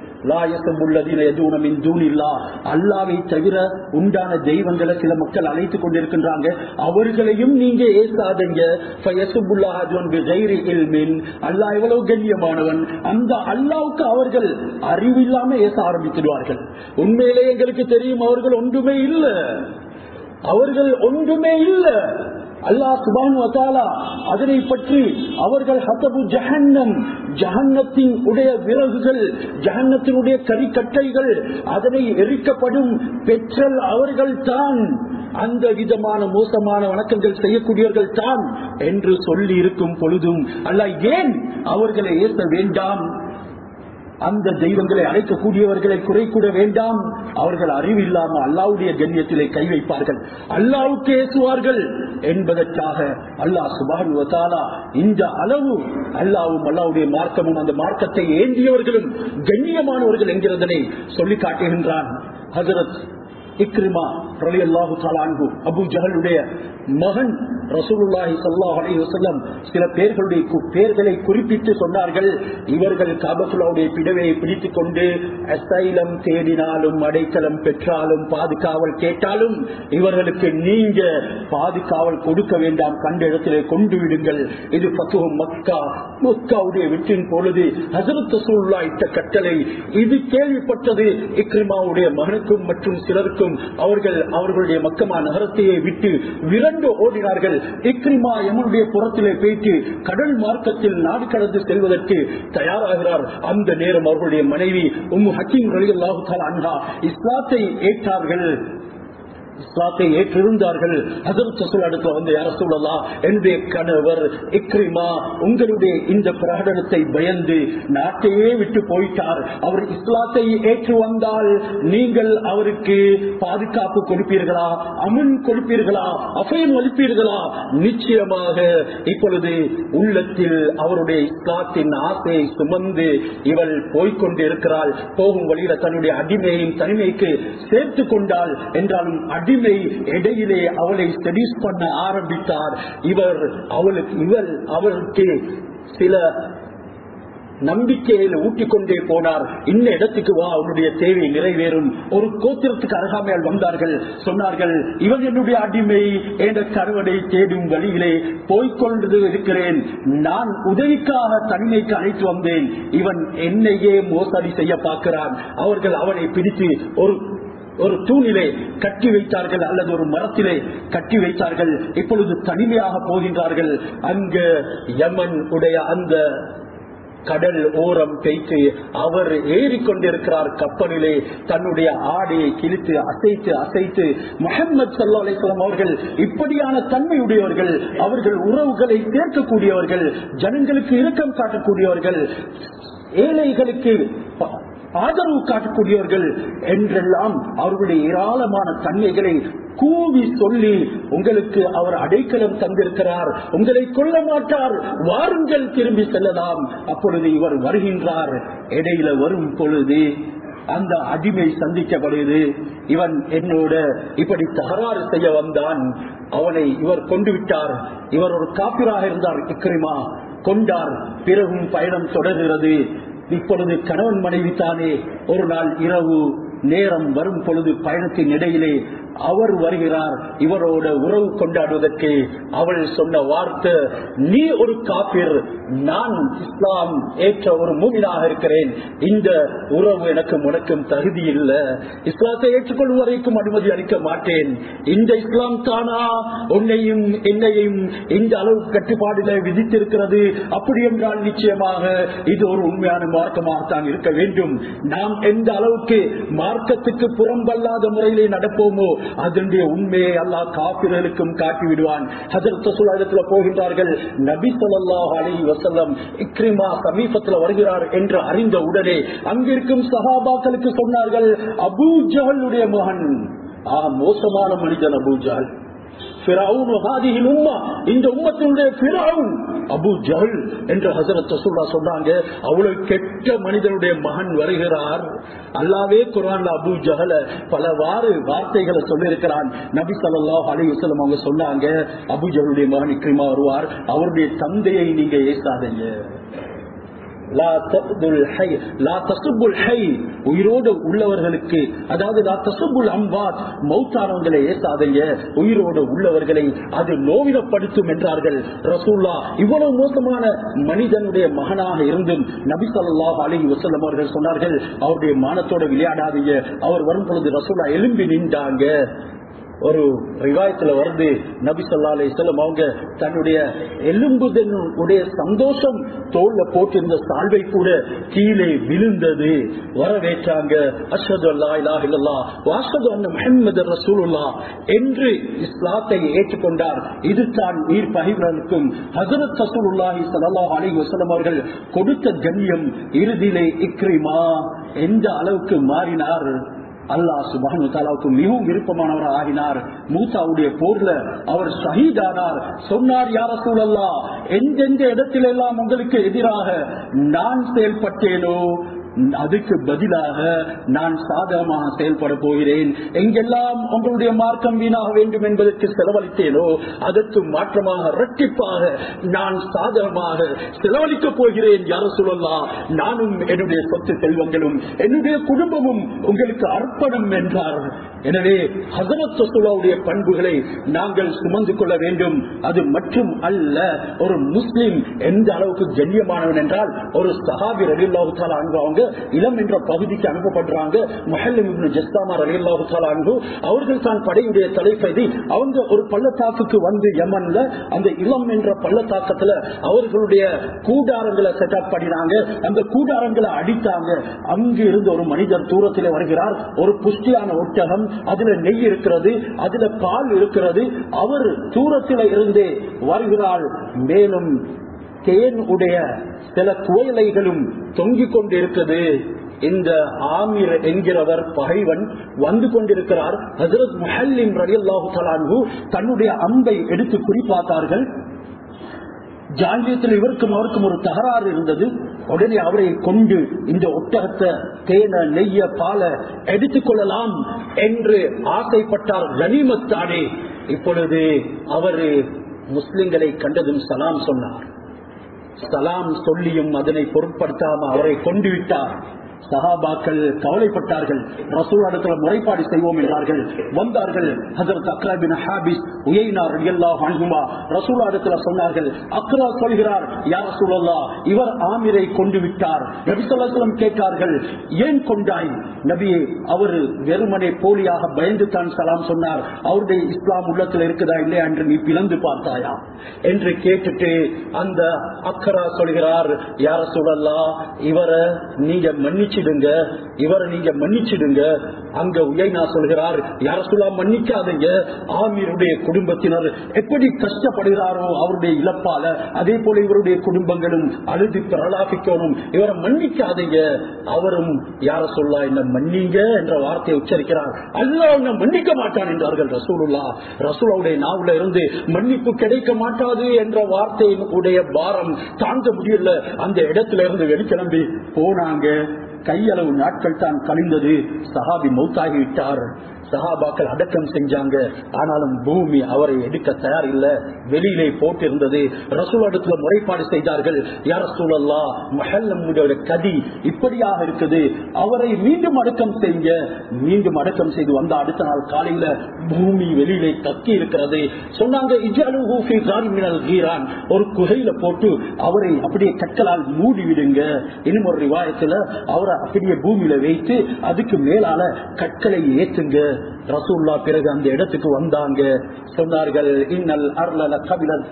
அல்லாவை தவிர உண்டான தெய்வங்களை சில மக்கள் அழைத்துக் கொண்டிருக்கின்றாங்க அவர்களையும் நீங்க ஏசாதீங்க அல்லா எவ்வளவு கண்ணியமானவன் அந்த அல்லாவுக்கு அவர்கள் அறிவில்லாம ஏச ஆரம்பித்துடுவார்கள் உண்மையிலே எங்களுக்கு தெரியும் அவர்கள் ஒன்றுமே இல்லை அவர்கள் ஒன்றுமே இல்லை அல்லாஹ் சுபானு வத்தாலா அதனை பற்றி அவர்கள் ஹசபு ஜஹன்னம் ஜஹன்னத்தின் உடைய விறகுகள் ஜஹன்னத்தினுடைய கரிக்கட்டைகள் அதனை எரிக்கப்படும் பெற்றல் அவர்கள் தான் அந்த விதமான மோசமான வணக்கங்கள் செய்யக்கூடியவர்கள் தான் என்று சொல்லி இருக்கும் பொழுதும் அல்ல ஏன் அவர்களை ஏற்ற வேண்டாம் அந்த தெய்வங்களை அழைக்கக்கூடியவர்களை குறை கூட வேண்டாம் அவர்கள் அறிவில்லாம அல்லாவுடைய கண்ணியத்திலே கை வைப்பார்கள் அல்லாவுக்கு ஏசுவார்கள் என்பதற்காக அல்லாஹ் சுபானுவத்தாலா இந்த அளவு அல்லாவும் அல்லாவுடைய மார்க்கமும் அந்த மார்க்கத்தை ஏந்தியவர்களும் கண்ணியமானவர்கள் என்கிறதனை சொல்லி காட்டுகின்றான் ஹசரத் இக்ரிமா ரலி அல்லாஹு தாலான்பு அபு ஜஹலுடைய மகன் ரசூலுல்லாஹி ஸல்லல்லாஹு அலைஹி வஸல்லம் சில பேர்களுடைய பேர்களை குறிப்பிட்டு சொன்னார்கள் இவர்கள் காபத்துல்லாவுடைய பிடவையை பிடித்துக் கொண்டு அசைலம் தேடினாலும் அடைக்கலம் பெற்றாலும் பாதுகாவல் கேட்டாலும் இவர்களுக்கு நீங்க பாதுகாவல் கொடுக்க வேண்டாம் கண்ட இடத்திலே கொண்டு விடுங்கள் இது பத்துவம் மக்கா மக்காவுடைய வெற்றின் பொழுது ஹசரத் ரசூலுல்லா இட்ட கட்டளை இது கேள்விப்பட்டது இக்ரிமாவுடைய மகனுக்கும் மற்றும் சிலருக்கும் அவர்கள் அவர்களுடைய மக்கமா நகரத்தையே விட்டு விரண்டு ஓடினார்கள் இக்ரிமா எமனுடைய புறத்திலே போயிட்டு கடல் மார்க்கத்தில் நாடு கடந்து செல்வதற்கு தயாராகிறார் அந்த நேரம் அவர்களுடைய மனைவி உம்மு ஹக்கீம் ரலியல்லாஹு அன்ஹா இஸ்லாத்தை ஏற்றார்கள் இஸ்லாத்தை ஏற்றிருந்தார்கள் ஹசரத் ரசூல் அடுத்து வந்து யார சொல்லலாம் என்னுடைய கணவர் இக்ரிமா உங்களுடைய இந்த பிரகடனத்தை பயந்து நாட்டையே விட்டு போயிட்டார் அவர் இஸ்லாத்தை ஏற்று வந்தால் நீங்கள் அவருக்கு பாதுகாப்பு கொடுப்பீர்களா அமன் கொடுப்பீர்களா அபயம் அளிப்பீர்களா நிச்சயமாக இப்பொழுது உள்ளத்தில் அவருடைய இஸ்லாத்தின் ஆசையை சுமந்து இவள் போய்கொண்டிருக்கிறாள் போகும் வழியில தன்னுடைய அடிமையின் தனிமைக்கு சேர்த்து கொண்டாள் என்றாலும் அடிமை இடையிலே அவளை ஸ்டடிஸ் பண்ண ஆரம்பித்தார் இவர் அவளுக்கு இவர் அவளுக்கு சில நம்பிக்கையில் ஊட்டிக்கொண்டே போனார் இந்த இடத்துக்கு வா அவனுடைய தேவை நிறைவேறும் ஒரு கோத்திரத்துக்கு அருகாமையால் வந்தார்கள் சொன்னார்கள் இவன் என்னுடைய அடிமை என்ற கருவடை தேடும் வழியிலே போய்கொண்டு இருக்கிறேன் நான் உதவிக்காக தனிமைக்கு அழைத்து வந்தேன் இவன் என்னையே மோசடி செய்ய பார்க்கிறான் அவர்கள் அவனை பிடித்து ஒரு ஒரு தூணிலே கட்டி வைத்தார்கள் அல்லது ஒரு மரத்திலே கட்டி வைத்தார்கள் இப்பொழுது தனிமையாக போகின்றார்கள் அங்க யமன் உடைய அந்த கடல் ஓரம் பேச்சு அவர் ஏறிக்கொண்டிருக்கிறார் கப்பலிலே தன்னுடைய ஆடையை கிழித்து அசைத்து அசைத்து முகமது சல்லா அலிஸ்லாம் அவர்கள் இப்படியான தன்மையுடையவர்கள் அவர்கள் உறவுகளை சேர்க்கக்கூடியவர்கள் ஜனங்களுக்கு இறுக்கம் காட்டக்கூடியவர்கள் ஏழைகளுக்கு ஆதரவு காட்டக்கூடியவர்கள் என்றெல்லாம் அவர்களுடைய ஏராளமான தன்மைகளை கூவி சொல்லி உங்களுக்கு அவர் அடைக்கலம் தந்திருக்கிறார் உங்களை கொல்ல மாட்டார் வாருங்கள் திரும்பி செல்லலாம் அப்பொழுது இவர் வருகின்றார் இடையில வரும் பொழுது அந்த அடிமை சந்திக்கப்படுது இவன் என்னோட இப்படி தகராறு செய்ய வந்தான் அவனை இவர் கொண்டு விட்டார் இவர் ஒரு காப்பிராக இருந்தார் இக்ரிமா கொண்டார் பிறகும் பயணம் தொடர்கிறது இப்பொழுது கணவன் மனைவி தானே ஒரு நாள் இரவு நேரம் வரும் பொழுது பயணத்தின் இடையிலே அவர் வருகிறார் இவரோட உறவு கொண்டாடுவதற்கு அவள் சொன்ன வார்த்தை நீ ஒரு காப்பீர் நான் இஸ்லாம் ஏற்ற ஒரு மூமினாக இருக்கிறேன் இந்த உறவு எனக்கு முடக்கும் தகுதி இல்லை இஸ்லாத்தை ஏற்றுக்கொள்ளும் வரைக்கும் அனுமதி அளிக்க மாட்டேன் இந்த இஸ்லாம் தானா உன்னையும் என்னையும் இந்த அளவு கட்டுப்பாடுகளை விதித்திருக்கிறது அப்படி என்றால் நிச்சயமாக இது ஒரு உண்மையான மார்க்கமாகத்தான் இருக்க வேண்டும் நாம் எந்த அளவுக்கு மார்க்கத்துக்கு புறம்பல்லாத முறையிலே நடப்போமோ அதனுடைய உண்மையை அல்லாஹ் காப்பிர்களுக்கும் காட்டி விடுவான் ஹசரத்துல போகின்றார்கள் நபி சொல்லாஹ் அலி வசல்லம் இக்ரிமா சமீபத்தில் வருகிறார் என்று அறிந்த உடனே அங்கிருக்கும் சகாபாக்களுக்கு சொன்னார்கள் அபூ ஜஹலுடைய மகன் ஆ மோசமான மனிதன் அபூ ஜஹல் இந்த உம்மத்தினுடைய அபு ஜஹல் என்று ஹசரத் ரசூல்லா சொன்னாங்க அவ்வளவு கெட்ட மனிதனுடைய மகன் வருகிறார் அல்லாவே குரான்ல அபு ஜஹல பலவாறு வார்த்தைகளை சொல்லியிருக்கிறான் நபி சல்லாஹ் அலி வசலம் அவங்க சொன்னாங்க அபு ஜஹலுடைய மகன் இக்ரிமா வருவார் அவருடைய தந்தையை நீங்க ஏசாதீங்க உயிரோடு உள்ளவர்களுக்கு அதாவது அம்பாத் மௌத்தானவங்களை ஏசாதைய உயிரோடு உள்ளவர்களை அது நோவிடப்படுத்தும் என்றார்கள் ரசூல்லா இவ்வளவு மோசமான மனிதனுடைய மகனாக இருந்தும் நபி சொல்லாஹ் அலி வசல்லம் அவர்கள் சொன்னார்கள் அவருடைய மானத்தோட விளையாடாதீங்க அவர் வரும் பொழுது ரசூல்லா எலும்பி நின்றாங்க ஒரு ரிவாயத்துல வருது நபி சொல்லா அலிஸ்லம் அவங்க தன்னுடைய எலும்புதனுடைய சந்தோஷம் தோல்ல போட்டிருந்த சால்வை கூட கீழே விழுந்தது வரவேற்றாங்க அஷது அல்லா இலா இல்லல்லா வாசது அண்ணன் முஹம்மது ரசூலுல்லா என்று இஸ்லாத்தை ஏற்றுக்கொண்டார் இது தான் உயிர் பகிர்வனுக்கும் ஹசரத் ரசூலுல்லாஹி ஸல்லல்லாஹு அலைஹி வஸல்லம் அவர்கள் கொடுத்த கண்ணியம் இறுதியிலே இக்ரிமா எந்த அளவுக்கு மாறினார் அல்லாஹ் சுபானு தாலாவுக்கு மிகவும் விருப்பமானவர் ஆகினார் மூசாவுடைய போர்ல அவர் ஷஹீதானார் சொன்னார் யார சூழல்லா எந்தெந்த இடத்திலெல்லாம் உங்களுக்கு எதிராக நான் செயல்பட்டேனோ அதுக்கு பதிலாக நான் சாதகமாக செயல்பட போகிறேன் எங்கெல்லாம் உங்களுடைய மார்க்கம் வீணாக வேண்டும் என்பதற்கு செலவழித்தேனோ அதற்கு மாற்றமாக இரட்டிப்பாக நான் சாதகமாக செலவழிக்க போகிறேன் யார சொல்லலாம் நானும் என்னுடைய சொத்து செல்வங்களும் என்னுடைய குடும்பமும் உங்களுக்கு அர்ப்பணம் என்றார் எனவே ஹசரத் ரசூலாவுடைய பண்புகளை நாங்கள் சுமந்து கொள்ள வேண்டும் அது மட்டும் அல்ல ஒரு முஸ்லிம் எந்த அளவுக்கு கண்ணியமானவன் என்றால் ஒரு சஹாபி ரலில்லாஹு தஆலா அன்பு அவங்க இளம் என்ற பகுதிக்கு அனுப்பப்படுறாங்க மஹல்லம் இப்னு ஜஸ்தாமா ரலியல்லாஹு தஆலா அன்ஹு அவர்கள் தான் படையுடைய தலைப்பதி அவங்க ஒரு பள்ளத்தாக்குக்கு வந்து யமன்ல அந்த இளம் என்ற பள்ளத்தாக்கத்துல அவர்களுடைய கூடாரங்களை செட்டப் பண்ணினாங்க அந்த கூடாரங்களை அடித்தாங்க அங்கு இருந்து ஒரு மனிதர் தூரத்தில் வருகிறார் ஒரு புஷ்டியான ஒட்டகம் அதுல நெய் இருக்கிறது அதுல பால் இருக்கிறது அவர் தூரத்தில் இருந்தே வருகிறார் மேலும் தேன் உடைய சில குவளைகளும் தொங்கிக் கொண்டிருக்கிறது இந்த ஆமீர் என்கிறவர் பகைவன் வந்து கொண்டிருக்கிறார் ஹசரத் முஹல்லிம் ரலியல்லாஹு தலான்ஹு தன்னுடைய அம்பை எடுத்து குறிப்பாத்தார்கள் ஜாங்கியத்தில் இவருக்கும் அவருக்கும் ஒரு தகராறு இருந்தது உடனே அவரை கொண்டு இந்த ஒட்டகத்தை தேன நெய்ய பால எடுத்துக் கொள்ளலாம் என்று ஆசைப்பட்டார் கனிமத்தானே இப்பொழுது அவரு முஸ்லிம்களை கண்டதும் சலாம் சொன்னார் சலாம் சொல்லியும் அதனை பொருட்படுத்தாம அவரை கொண்டு விட்டார் சஹாபாக்கள் கவலைப்பட்டார்கள் ரசூல் இடத்துல முறைப்பாடு செய்வோம் என்றார்கள் வந்தார்கள் ஹசரத் அக்ரா பின் ஹாபிஸ் உயைனார் ரலியல்லாஹு அன்ஹுமா ரசூல் இடத்துல சொன்னார்கள் அக்ரா சொல்கிறார் யா ரசூலல்லா இவர் ஆமிரை கொண்டு விட்டார் நபி ஸல்லல்லாஹு அலைஹி வஸல்லம் கேட்டார்கள் ஏன் கொண்டாய் நபியே அவர் வெறுமனே போலியாக பயந்து தான் சலாம் சொன்னார் அவருடைய இஸ்லாம் உள்ளத்தில் இருக்குதா இல்லையா என்று நீ பிளந்து பார்த்தாயா என்று கேட்டுட்டு அந்த அக்கரா சொல்கிறார் யார சொல்லலா இவரை நீங்க மன்னிச்சிடுங்க இவரை நீங்க மன்னிச்சிடுங்க அங்க உயைனா சொல்கிறார் யார சொல்லா மன்னிக்காதீங்க ஆமீருடைய குடும்பத்தினர் எப்படி கஷ்டப்படுகிறாரோ அவருடைய இழப்பால அதே போல இவருடைய குடும்பங்களும் அழுது பிரலாபிக்கணும் இவரை மன்னிக்காதீங்க அவரும் யார சொல்லா என்ன மன்னிங்க என்ற வார்த்தையை உச்சரிக்கிறார் அல்லா உன்னை மன்னிக்க மாட்டான் என்றார்கள் ரசூலுல்லா ரசூலுடைய நாவுல இருந்து மன்னிப்பு கிடைக்க மாட்டாது என்ற வார்த்தையின் உடைய பாரம் தாங்க முடியல அந்த இடத்துல இருந்து வெளிக்கிளம்பி போனாங்க கையளவு நாட்கள் தான் கழிந்தது சஹாபி மௌத்தாகி விட்டார் சஹாபாக்கள் அடக்கம் செஞ்சாங்க ஆனாலும் பூமி அவரை எடுக்க தயார் இல்ல வெளியிலே போட்டிருந்தது ரசூல் இடத்துல முறைப்பாடு செய்தார்கள் யார் சூழல்லா மஹல்லமுடைய கதி இப்படியாக இருக்குது அவரை மீண்டும் அடக்கம் செய்ய மீண்டும் அடக்கம் செய்து வந்த அடுத்த நாள் காலையில பூமி வெளியிலே கக்கி இருக்கிறது சொன்னாங்க இஜாலு ஃபீ காரிமினல் கீரான் ஒரு குகையில போட்டு அவரை அப்படியே கற்களால் மூடி விடுங்க இன்னும் ஒரு ரிவாயத்துல அவரை அப்படியே பூமியில வைத்து அதுக்கு மேலால கற்களை ஏத்துங்க ரசூல்லா பிறகு அந்த இடத்துக்கு வந்தாங்க சொன்னார்கள் இன்னல் அர்லன கபிலத்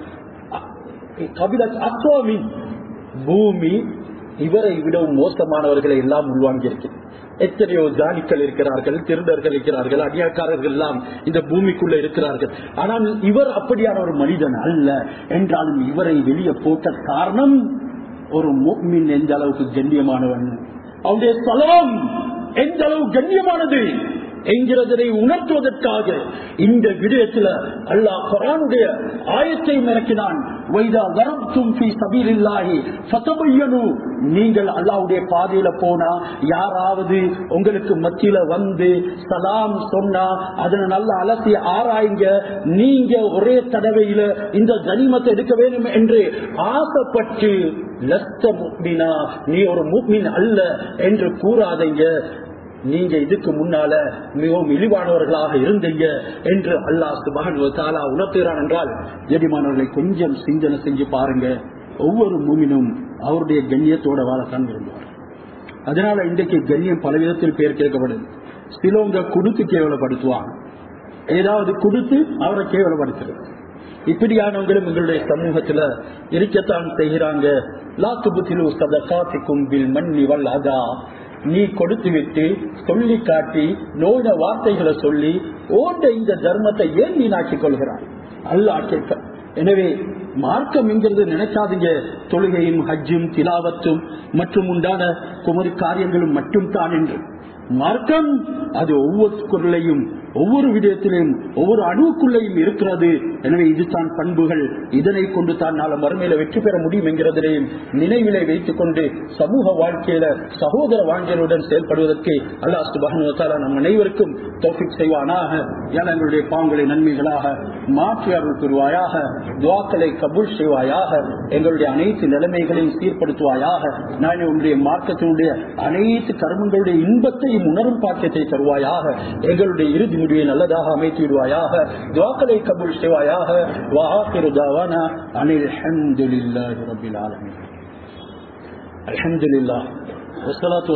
கபிலத் அஸ்வாமி பூமி இவரை விடவும் மோசமானவர்களை எல்லாம் உள்வாங்கி இருக்கிறது எத்தனையோ ஜானிக்கள் இருக்கிறார்கள் திருடர்கள் இருக்கிறார்கள் அடியாக்காரர்கள் எல்லாம் இந்த பூமிக்குள்ள இருக்கிறார்கள் ஆனால் இவர் அப்படியான ஒரு மனிதன் அல்ல என்றாலும் இவரை வெளியே போட்ட காரணம் ஒரு முக்மின் எந்த அளவுக்கு கண்ணியமானவன் அவருடைய ஸ்தலம் எந்த அளவு கண்ணியமானது என்கிறதனை உணர்த்துவதற்காக இந்த விடயத்தில் அல்லாஹ் குரானுடைய ஆயத்தை மிரக்கினான் நீங்கள் அல்லாவுடைய பாதையில போனா யாராவது உங்களுக்கு மத்தியில வந்து சலாம் சொன்னா அதனை நல்லா அலசி ஆராய்ங்க நீங்க ஒரே தடவையில இந்த கனிமத்தை எடுக்க வேண்டும் என்று ஆசைப்பட்டு லஸ்த முக்மினா நீ ஒரு முக்மின் அல்ல என்று கூறாதீங்க நீங்க இதுக்கு முன்னால மிகவும் இழிவானவர்களாக இருந்தீங்க என்று அல்லாஹ் சுபஹன் தாலா உணர்த்துகிறான் என்றால் ஜெடிமானவர்களை கொஞ்சம் சிந்தனை செஞ்சு பாருங்க ஒவ்வொரு மூமினும் அவருடைய கண்ணியத்தோட வாழத்தான் விரும்புவார் அதனால இன்றைக்கு கண்ணியம் பல விதத்தில் பேர் கேட்கப்படுது சிலவங்க கொடுத்து கேவலப்படுத்துவாங்க ஏதாவது கொடுத்து அவரை கேவலப்படுத்துறது இப்படியானவங்களும் எங்களுடைய சமூகத்துல இருக்கத்தான் செய்கிறாங்க லாத்துபுத்திலு சதகாத்திக்கும் பில் மன்னி வல் அதா நீ கொடுத்து விட்டு சொல்லி காட்டி நோயின வார்த்தைகளை சொல்லி ஓண்ட இந்த தர்மத்தை ஏன் நீ நாக்கிக் கொள்கிறாய் அல்லா கேட்க எனவே மார்க்கம் என்கிறது நினைக்காதீங்க தொழுகையும் ஹஜ்ஜும் திலாவத்தும் மற்றும் உண்டான குமரி காரியங்களும் மட்டும் தான் என்று மார்க்கம் அது ஒவ்வொரு குரலையும் ஒவ்வொரு விடயத்திலையும் ஒவ்வொரு அணுவுக்குள்ளையும் இருக்கிறது எனவே இதுதான் பண்புகள் இதனை கொண்டு தான் நாள மறுமையில வெற்றி பெற முடியும் என்கிறதையும் நினைவிலை வைத்துக் கொண்டு சமூக வாழ்க்கையில சகோதர வாழ்க்கையுடன் செயல்படுவதற்கு அல்லாஹ் சுபகனுவத்தால நம் அனைவருக்கும் தோஃபிக் செய்வானாக என எங்களுடைய பாங்களை நன்மைகளாக மாற்றி அருள் பெறுவாயாக துவாக்களை கபூல் செய்வாயாக எங்களுடைய அனைத்து நிலைமைகளையும் சீர்படுத்துவாயாக நான் உன்னுடைய மார்க்கத்தினுடைய அனைத்து கர்மங்களுடைய இன்பத்தையும் உணரும் பாக்கியத்தை தருவாயாக எங்களுடைய இறுதி முடிவை நல்லதாக அமைத்து விடுவாயாக துவாக்களை கபூல் செய்வாயாக வாஹிரு தாவானா அனில் அல்ஹம்துலில்லாஹி ரப்பில் ஆலமீன் அல்ஹம்துலில்லாஹ் வஸ்ஸலாத்து